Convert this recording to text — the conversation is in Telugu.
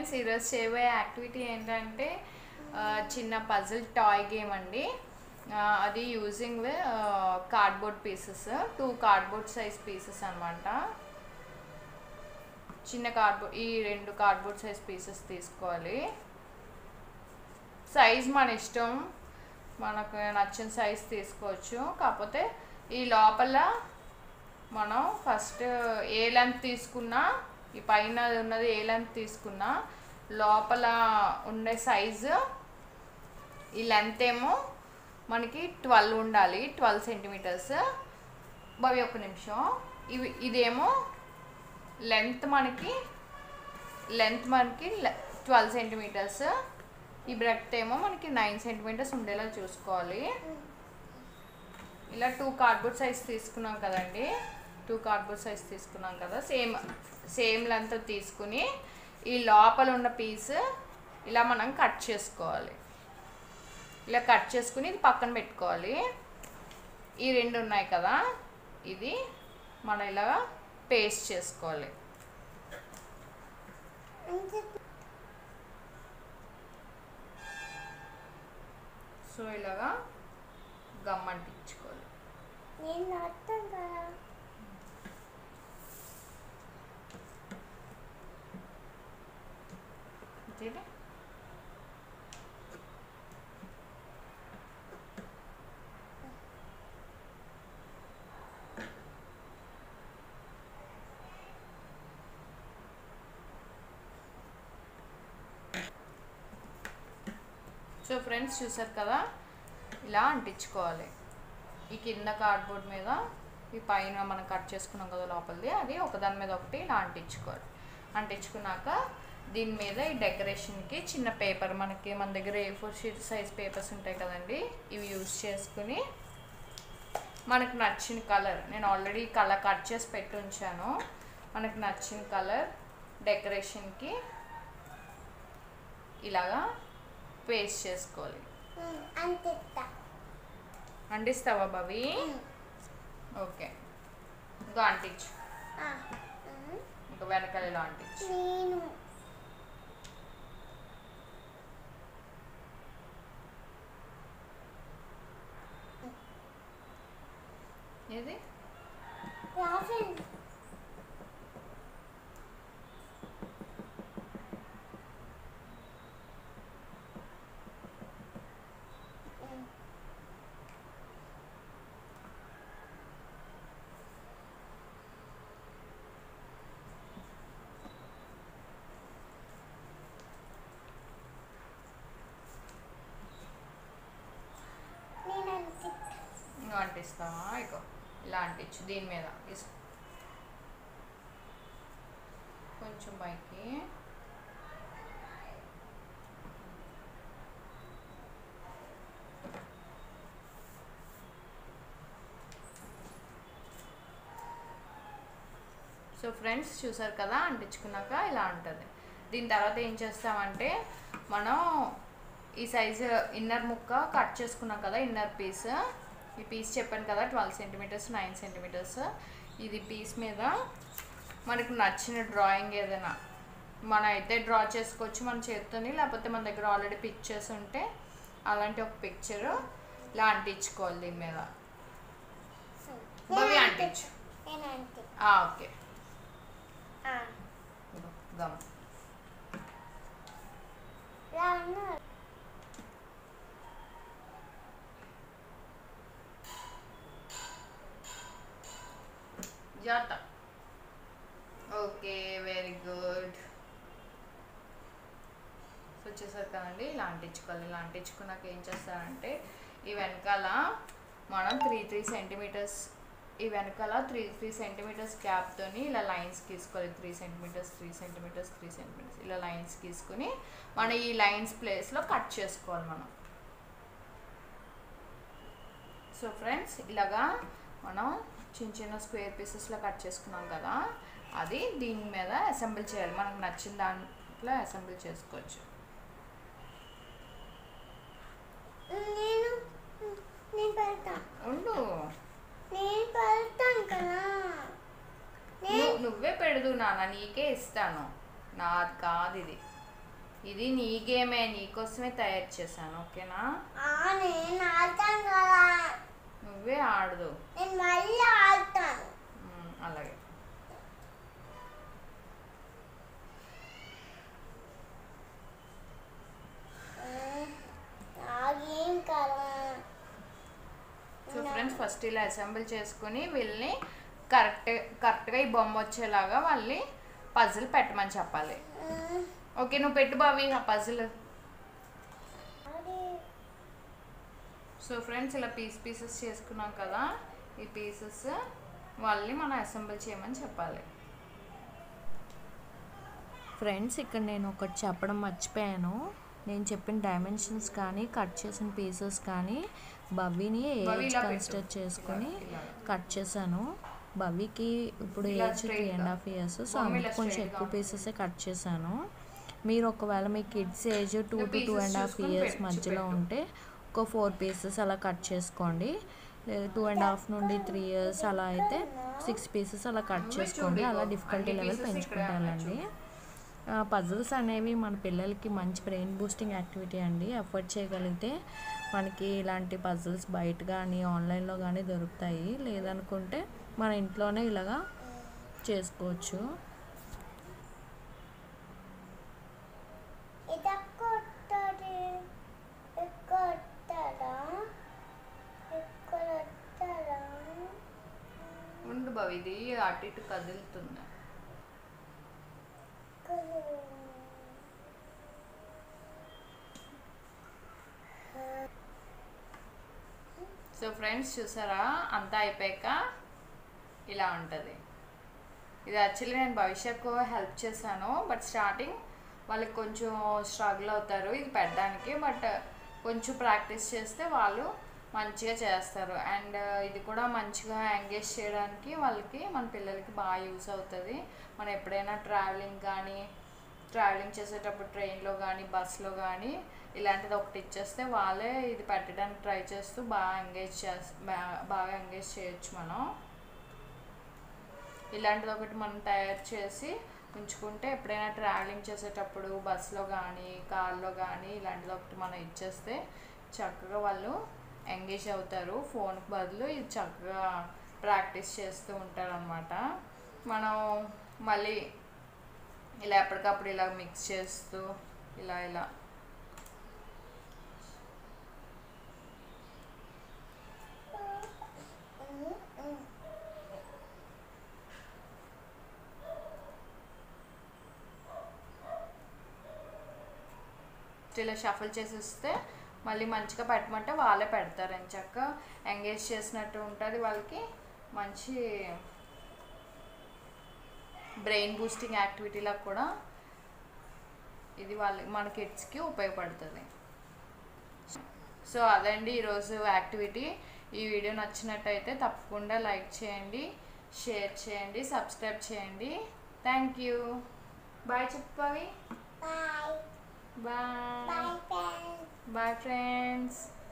ఫ్రెండ్స్ ఈరోజు చేయబోయే యాక్టివిటీ ఏంటంటే ఆ, చిన్న పజిల్ టాయ్ గేమ్ అండి ఆ, అది using cardboard pieces two cardboard size pieces అన్నమాట చిన్న కార్డ్బోర్డ్ ఈ రెండు కార్డ్బోర్డ్ సైజ్ పీసెస్ తీసుకోవాలి సైజ్ మన ఇష్టం మనకు నచ్చిన సైజ్ తీసుకోవచ్చు కాకపోతే ఈ లోపల మనం ఫస్ట్ ఏ లెంత్ తీసుకున్నా ఈ పైన ఉన్నది ఏ లెంత్ తీసుకున్నా లోపల ఉండే సైజు ఈ లెంత్ ఏమో మనకి ట్వెల్వ్ ఉండాలి ట్వెల్వ్ సెంటీమీటర్స్ బావి ఒక్క నిమిషం ఇవి ఇదేమో లెంత్ మనకి లెంత్ మనకి ట్వెల్వ్ సెంటీమీటర్స్ ఈ బ్రెత్ ఏమో మనకి నైన్ సెంటీమీటర్స్ ఉండేలా చూసుకోవాలి ఇలా టూ కార్డ్బోర్డ్ సైజ్ తీసుకున్నాం కదండి టూ కార్డ్బోర్డ్ సైజ్ తీసుకున్నాం కదా సేమ్ సేమ్ లెంత్ తీసుకుని ఈ లోపల ఉన్న పీస్ ఇలా మనం కట్ చేసుకోవాలి ఇలా కట్ చేసుకుని ఇది పక్కన పెట్టుకోవాలి ఈ రెండు ఉన్నాయి కదా ఇది మనం ఇలా పేస్ట్ చేసుకోవాలి సో ఇలాగా గమ్ అంటించుకోవాలి నేను అర్థం కదా అంతేనా సో ఫ్రెండ్స్ చూసారు కదా ఇలా అంటించుకోవాలి ఈ కింద కార్డ్బోర్డ్ మీద ఈ పైన మనం కట్ చేసుకున్నాం కదా లోపలిది అది ఒకదాని మీద ఒకటి ఇలా అంటించుకోవాలి అంటించుకున్నాక దీని మీద ఈ డెకరేషన్కి చిన్న పేపర్ మనకి మన దగ్గర A four sheet size papers ఉంటాయి కదండి ఇవి యూజ్ చేసుకుని మనకు నచ్చిన కలర్ నేను ఆల్రెడీ కలర్ కట్ చేసి పెట్టి ఉంచాను మనకు నచ్చిన కలర్ డెకరేషన్కి ఇలాగా పేస్ట్ చేసుకోవాలి అంతే అంటిస్తావా బాబీ ఓకే ఇంకా అంటించు ఇంకా వెనకాల ఇలా అంటించు నేను ఏది రాఫెన్ నేను అంతే ఇంకా అంటిస్తావా ఇగో ఇలా అంటించు దీని మీద ఇస్- కొంచెం పైకి సో ఫ్రెండ్స్ చూసారు కదా అంటించుకున్నాక ఇలా ఉంటుంది దీని తర్వాత ఏం చేస్తామంటే మనం ఈ సైజు ఇన్నర్ ముక్క కట్ చేసుకున్నాం కదా ఇన్నర్ పీస్ ఈ పీస్ చెప్పాను కదా ట్వెల్వ్ సెంటీమీటర్స్ నైన్ సెంటీమీటర్స్ ఇది పీస్ మీద మనకు నచ్చిన డ్రాయింగ్ ఏదైనా మనం అయితే డ్రా చేసుకోవచ్చు మన చేత్తోని లేకపోతే మన దగ్గర ఆల్రెడీ పిక్చర్స్ ఉంటే అలాంటి ఒక పిక్చర్ ఇలా అంటించుకోవాలి దీని మీద భవ్య అంటించు నేను అంతే ఆ, ఓకే ఆ, ఇదిగో గమ్ రాను జాత ఓకే వెరీ గుడ్ సో వచ్చేసరికి కదండి ఇలా అంటించుకోవాలి ఇలా అంటించుకున్నాక ఏం చేస్తారంటే ఈ వెనకాల మనం త్రీ త్రీ సెంటీమీటర్స్ ఈ వెనకాల త్రీ త్రీ సెంటీమీటర్స్ గ్యాప్తోని ఇలా లైన్స్ గీసుకోవాలి three centimetres three centimetres three centimetres ఇలా లైన్స్ గీసుకుని మన ఈ లైన్స్ ప్లేస్లో కట్ చేసుకోవాలి మనం సో ఫ్రెండ్స్ ఇలాగా మనం చిన్న చిన్న స్క్వేర్ పీసెస్లో కట్ చేసుకున్నాం కదా అది దీని మీద అసెంబుల్ చేయాలి మనకు నచ్చిన దాంట్లో అసెంబుల్ చేసుకోవచ్చు నేను నేను పెడతా ఉండు నేను పెడతాను కదా నేను నువ్వు నువ్వే పెడదు నాన్న నీకే ఇస్తాను నాది కాదు ఇది ఇది నీ గేమే నీకోసమే తయారు చేశాను ఓకేనా ఆ, నేను ఆడతాను కదా నువ్వే ఆడదు నేను మళ్ళీ ఆడతాను ఉమ్, అలాగే ఉమ్, నాకేం కదా సో ఫ్రెండ్స్ ఫస్ట్ ఇలా అసెంబుల్ చేసుకుని వీళ్ళని కరెక్ట్ కరెక్ట్గా ఈ బొమ్మ వచ్చేలాగా వాళ్ళని పజిల్ పెట్టమని చెప్పాలి ఉమ్, ఓకే నువ్వు పెట్టు బావి ఆ పజిల్ అది సో ఫ్రెండ్స్ ఇలా పీస్ పీసెస్ చేసుకున్నాం కదా ఈ పీసెస్ వాళ్ళని మనం అసెంబుల్ చేయమని చెప్పాలి ఫ్రెండ్స్ ఇక్కడ నేను ఒకటి చెప్పడం మర్చిపోయాను నేను చెప్పిన డైమెన్షన్స్ కానీ కట్ చేసిన పీసెస్ కానీ బవ్విని బవ్వి ఏజ్ ఇలా పెట్టు. కన్సిడర్ చేసుకొని ఇలా, ఇలా. కట్ చేశాను బవ్వికి ఇప్పుడు ఇలా ఏజ్ త్రీ straight అండ్ గా. హాఫ్ ఇయర్స్ సో బొమ్మ ఇలా అందుకు కొంచెం straight గా ఎక్కువ ఉంటుంది. పీసెస్ కట్ చేశాను మీరు ఒకవేళ మీ కిడ్స్ ఏజ్ టూ ఇంకా to two pieces and half చూసుకొని ఇయర్స్ పెట్టు, మధ్యలో చూపెట్టు. ఉంటే ఒక ఫోర్ పీసెస్ అలా కట్ చేసుకోండి లేదా టూ అండ్ హాఫ్ నుండి త్రీ ఇయర్స్ అలా అయితే సిక్స్ పీసెస్ అలా కట్ నువ్వే చేసుకోండి చూడు అలా ఇగో. డిఫికల్టీ అన్ని లెవెల్ pieces ఇక్కడే ఉన్నాయి పెంచుకుంటానండి పజిల్స్ అనేవి మన పిల్లలకి మంచి బ్రెయిన్ బూస్టింగ్ యాక్టివిటీ అండి ఎఫర్ట్ చేయగలిగితే మనకి ఇలాంటి పజిల్స్ బయట కానీ ఆన్లైన్లో కానీ దొరుకుతాయి లేదనుకుంటే మన ఇంట్లోనే ఇలాగా చేసుకోవచ్చు ఇది కొట్టది ఇక్కడ వస్తాడా ఇక్కడ వస్తాడా ఉండు బావి ఇది అటు ఇటు కదులుతుంది సో ఫ్రెండ్స్ చూసారా అంతా అయిపోయాక ఇలా ఉంటుంది ఇది యాక్చువల్లీ నేను భవిష్యత్కు హెల్ప్ చేశాను బట్ స్టార్టింగ్ వాళ్ళకి కొంచెం స్ట్రగుల్ అవుతారు ఇది పెట్టడానికి బట్ కొంచెం ప్రాక్టీస్ చేస్తే వాళ్ళు మంచిగా చేస్తారు అండ్ ఇది కూడా మంచిగా ఎంగేజ్ చేయడానికి వాళ్ళకి మన పిల్లలకి బాగా యూస్ అవుతుంది మనం ఎప్పుడైనా ట్రావెలింగ్ కానీ ట్రావెలింగ్ చేసేటప్పుడు ట్రైన్లో కానీ బస్లో కానీ ఇలాంటిది ఒకటి ఇచ్చేస్తే వాళ్ళే ఇది పెట్టడానికి ట్రై చేస్తూ బాగా ఎంగేజ్ చేస్ బా- బాగా ఎంగేజ్ చేయొచ్చు మనం ఇలాంటిది ఒకటి మనం తయారు చేసి ఉంచుకుంటే ఎప్పుడైనా ట్రావెలింగ్ చేసేటప్పుడు బస్సులో కానీ కార్లో కానీ ఇలాంటిది ఒకటి మనం ఇచ్చేస్తే చక్కగా వాళ్ళు ఎంగేజ్ అవుతారు ఫోన్కి బదులు ఇది చక్కగా ప్రాక్టీస్ చేస్తూ ఉంటారు అనమాట మనం మళ్ళీ ఇలా ఎప్పటికప్పుడు ఇలా మిక్స్ చేస్తూ ఇలా ఇలా ఇలా షఫల్ చేసేస్తే మళ్ళీ మంచిగా పెట్టమంటే వాళ్ళే పెడతారు అని చక్క ఎంగేజ్ చేసినట్టు ఉంటుంది వాళ్ళకి మంచి బ్రెయిన్ బూస్టింగ్ యాక్టివిటీలా కూడా ఇది వాళ్ళ మన కిడ్స్కి ఉపయోగపడుతుంది సో అదండి ఈరోజు యాక్టివిటీ ఈ వీడియో నచ్చినట్టయితే తప్పకుండా లైక్ చేయండి షేర్ చేయండి సబ్స్క్రైబ్ చేయండి థ్యాంక్ యూ బాయ్ చెప్పావి bye bye bye friends bye friends